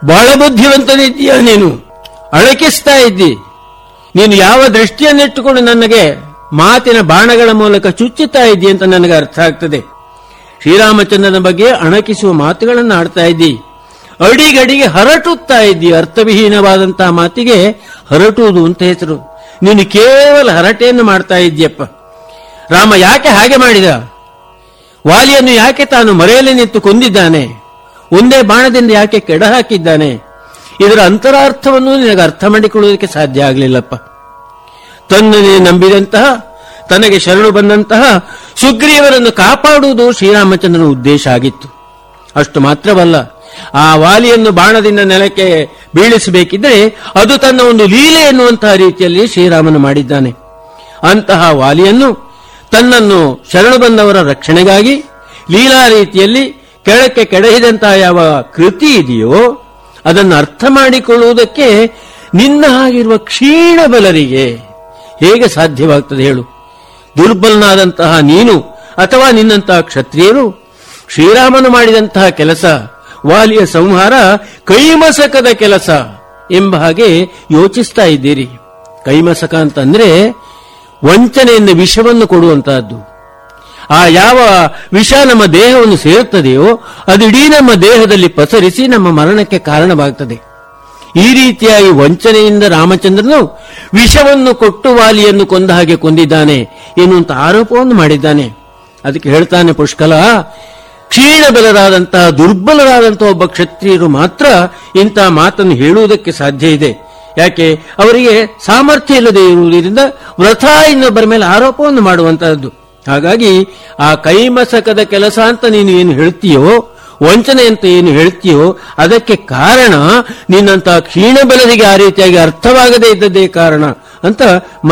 ಬಹಳ ಬುದ್ಧಿವಂತನಿದ್ದೀಯ ನೀನು ಅಳಕಿಸ್ತಾ ಇದ್ದಿ ನೀನು ಯಾವ ದೃಷ್ಟಿಯನ್ನಿಟ್ಟುಕೊಂಡು ನನಗೆ ಮಾತಿನ ಬಾಣಗಳ ಮೂಲಕ ಚುಚ್ಚುತ್ತಾ ಇದ್ದಿ ಅಂತ ನನಗೆ ಅರ್ಥ ಆಗ್ತದೆ ಶ್ರೀರಾಮಚಂದ್ರನ ಬಗ್ಗೆ ಅಣಕಿಸುವ ಮಾತುಗಳನ್ನು ಆಡ್ತಾ ಇದ್ದಿ ಅಡಿಗಡಿಗೆ ಹರಟುತ್ತಾ ಇದ್ದಿ ಅರ್ಥವಿಹೀನವಾದಂತಹ ಮಾತಿಗೆ ಹರಟುವುದು ಅಂತ ಹೆಸರು ನೀನು ಕೇವಲ ಹರಟೆಯನ್ನು ಮಾಡ್ತಾ ಇದ್ದೀಯಪ್ಪ ರಾಮ ಯಾಕೆ ಹಾಗೆ ಮಾಡಿದ ವಾಲಿಯನ್ನು ಯಾಕೆ ತಾನು ಮರೆಯಲಿ ನಿಂತು ಕೊಂದಿದ್ದಾನೆ ಒಂದೇ ಬಾಣದಿಂದ ಯಾಕೆ ಕೆಡ ಹಾಕಿದ್ದಾನೆ ಇದರ ಅಂತರಾರ್ಥವನ್ನು ನಿನಗೆ ಅರ್ಥ ಮಾಡಿಕೊಳ್ಳುವುದಕ್ಕೆ ಸಾಧ್ಯ ಆಗಲಿಲ್ಲಪ್ಪ ತನ್ನನ್ನೇ ನಂಬಿದಂತಹ ತನಗೆ ಶರಣು ಬಂದಂತಹ ಸುಗ್ರೀವರನ್ನು ಕಾಪಾಡುವುದು ಶ್ರೀರಾಮಚಂದ್ರನ ಉದ್ದೇಶ ಆಗಿತ್ತು ಅಷ್ಟು ಮಾತ್ರವಲ್ಲ ಆ ವಾಲಿಯನ್ನು ಬಾಣದಿಂದ ನೆಲಕ್ಕೆ ಬೀಳಿಸಬೇಕಿದ್ರೆ ಅದು ತನ್ನ ಒಂದು ಲೀಲೆ ಎನ್ನುವಂತಹ ರೀತಿಯಲ್ಲಿ ಶ್ರೀರಾಮನು ಮಾಡಿದ್ದಾನೆ ಅಂತಹ ವಾಲಿಯನ್ನು ತನ್ನನ್ನು ಶರಣು ಬಂದವರ ರಕ್ಷಣೆಗಾಗಿ ಲೀಲಾ ರೀತಿಯಲ್ಲಿ ಕೆಳಕ್ಕೆ ಕೆಡಹಿದಂತಹ ಯಾವ ಕೃತಿ ಇದೆಯೋ ಅದನ್ನು ಅರ್ಥ ಮಾಡಿಕೊಳ್ಳುವುದಕ್ಕೆ ನಿನ್ನ ಹಾಗಿರುವ ಕ್ಷೀಣ ಬಲರಿಗೆ ಹೇಗೆ ಸಾಧ್ಯವಾಗ್ತದೆ ಹೇಳು ದುರ್ಬಲನಾದಂತಹ ನೀನು ಅಥವಾ ನಿನ್ನಂತಹ ಕ್ಷತ್ರಿಯರು ಶ್ರೀರಾಮನು ಮಾಡಿದಂತಹ ಕೆಲಸ ವಾಲಿಯ ಸಂಹಾರ ಕೈಮಸಕದ ಕೆಲಸ ಎಂಬ ಹಾಗೆ ಯೋಚಿಸ್ತಾ ಇದ್ದೀರಿ ಕೈಮಸಕ ಅಂತಂದ್ರೆ ವಂಚನೆಯಿಂದ ವಿಷವನ್ನು ಕೊಡುವಂತಹದ್ದು ಆ ಯಾವ ವಿಷ ನಮ್ಮ ದೇಹವನ್ನು ಸೇರುತ್ತದೆಯೋ ಅದು ಇಡೀ ನಮ್ಮ ದೇಹದಲ್ಲಿ ಪಸರಿಸಿ ನಮ್ಮ ಮರಣಕ್ಕೆ ಕಾರಣವಾಗ್ತದೆ ಈ ರೀತಿಯಾಗಿ ವಂಚನೆಯಿಂದ ರಾಮಚಂದ್ರನು ವಿಷವನ್ನು ಕೊಟ್ಟು ವಾಲಿಯನ್ನು ಕೊಂದ ಹಾಗೆ ಕೊಂದಿದ್ದಾನೆ ಎನ್ನುವಂತ ಆರೋಪವನ್ನು ಮಾಡಿದ್ದಾನೆ ಅದಕ್ಕೆ ಹೇಳ್ತಾನೆ ಪುಷ್ಕಲ ಕ್ಷೀಣ ಬಲರಾದಂತಹ ದುರ್ಬಲರಾದಂತಹ ಒಬ್ಬ ಕ್ಷತ್ರಿಯರು ಮಾತ್ರ ಇಂತಹ ಮಾತನ್ನು ಹೇಳುವುದಕ್ಕೆ ಸಾಧ್ಯ ಇದೆ ಯಾಕೆ ಅವರಿಗೆ ಸಾಮರ್ಥ್ಯ ಇಲ್ಲದೆ ಇರುವುದರಿಂದ ವ್ರಥ ಇನ್ನೊಬ್ಬರ ಮೇಲೆ ಆರೋಪವನ್ನು ಮಾಡುವಂತಹದ್ದು ಹಾಗಾಗಿ ಆ ಕೈಮಸಕದ ಕೆಲಸ ಅಂತ ನೀನು ಏನು ಹೇಳ್ತೀಯೋ ವಂಚನೆ ಅಂತ ಏನು ಹೇಳ್ತೀಯೋ ಅದಕ್ಕೆ ಕಾರಣ ನಿನ್ನಂತಹ ಕ್ಷೀಣ ಬಲರಿಗೆ ಆ ರೀತಿಯಾಗಿ ಅರ್ಥವಾಗದೇ ಇದ್ದದ್ದೇ ಕಾರಣ ಅಂತ